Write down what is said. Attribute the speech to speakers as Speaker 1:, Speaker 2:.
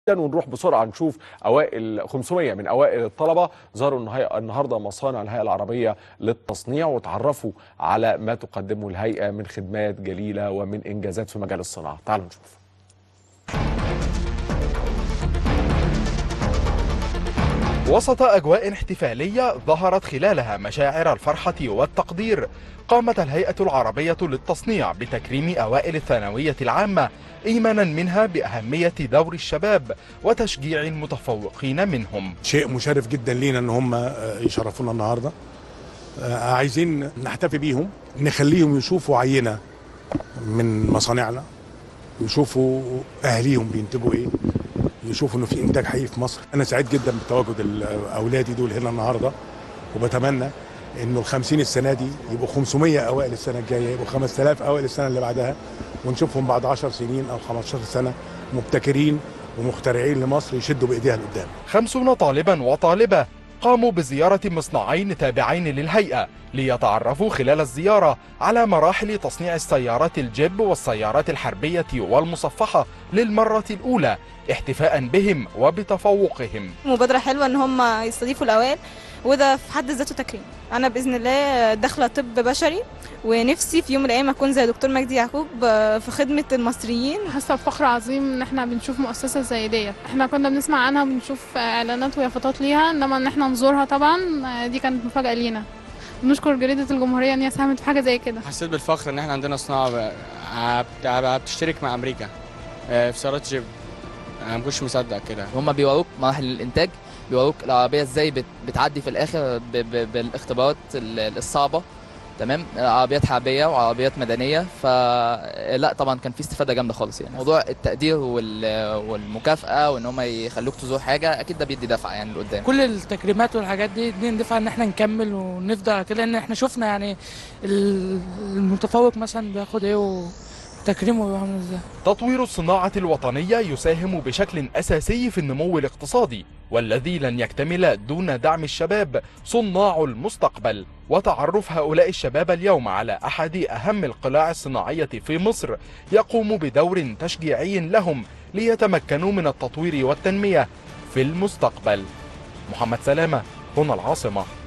Speaker 1: ونروح بسرعه نشوف اوائل 500 من اوائل الطلبه زاروا النهاية- النهارده مصانع الهيئه العربيه للتصنيع وتعرفوا على ما تقدمه الهيئه من خدمات جليله ومن انجازات في مجال الصناعه تعالوا نشوف
Speaker 2: وسط أجواء احتفالية ظهرت خلالها مشاعر الفرحة والتقدير قامت الهيئة العربية للتصنيع بتكريم أوائل الثانوية العامة إيمانا منها بأهمية دور الشباب وتشجيع المتفوقين منهم
Speaker 3: شيء مشرف جدا لينا ان هم آه، يشرفونا النهارده آه، عايزين نحتفي بيهم نخليهم يشوفوا عينه من مصانعنا يشوفوا اهليهم بينتجوا ايه يشوفوا انه في انتاج حقيقي في مصر انا سعيد جدا بتواجد ال- اولادي دول هنا النهارده وبتمنى انه ال 50 السنه دي يبقوا 500 اوائل السنه الجايه يبقوا 5000 اوائل السنه اللي بعدها ونشوفهم بعد 10 سنين او 15 سنه مبتكرين ومخترعين لمصر يشدوا بايديها لقدام
Speaker 2: خمسون طالبا وطالبة قاموا بزيارة مصنعين تابعين للهيئة ليتعرفوا خلال الزيارة على مراحل تصنيع السيارات الجيب والسيارات الحربية والمصفحة للمرة الأولى احتفاء بهم وبتفوقهم
Speaker 4: مبادرة حلوة ان هم يستضيفوا الاوائل وده في حد ذاته تكريم انا باذن الله داخله طب بشري ونفسي في يوم من الايام اكون زي دكتور مجدي يعقوب آه، في خدمه المصريين
Speaker 5: حاسه بفخر عظيم ان احنا بنشوف مؤسسه زي ديت احنا كنا بنسمع عنها وبنشوف اعلانات ويافطات ليها انما ان احنا نزورها طبعا آه، دي كانت مفاجاه لينا بنشكر جريده الجمهوريه ان هي ساهمت في حاجه زي كده
Speaker 6: حسيت بالفخر ان احنا عندنا صناعه ب- ع- ع- بتشترك مع امريكا آه، في سيارات جيب انا ما كنتش مصدق كده
Speaker 7: هما بيوروك مراحل الانتاج بيوروك العربيه ازاي بت- بتعدي في الاخر ب- ب- بالاختبارات ال- الصعبه تمام عربيات حربيه وعربيات مدنيه فلا طبعا كان في استفاده جامده خالص يعني موضوع التقدير وال- والمكافاه وان هم يخلوك تزور حاجه اكيد ده بيدي دفعه يعني لقدام
Speaker 8: كل التكريمات والحاجات دي دي ندفع ان احنا نكمل ونفضل كده ان احنا شفنا يعني ال- المتفوق مثلا بياخد ايه وتكريمه بيبقى عامل ازاي
Speaker 2: تطوير الصناعة الوطنية يساهم بشكل أساسي في النمو الاقتصادي والذي لن يكتمل دون دعم الشباب صناع المستقبل وتعرف هؤلاء الشباب اليوم على أحد أهم القلاع الصناعية في مصر يقوم بدور تشجيعي لهم ليتمكنوا من التطوير والتنمية في المستقبل محمد سلامة هنا العاصمة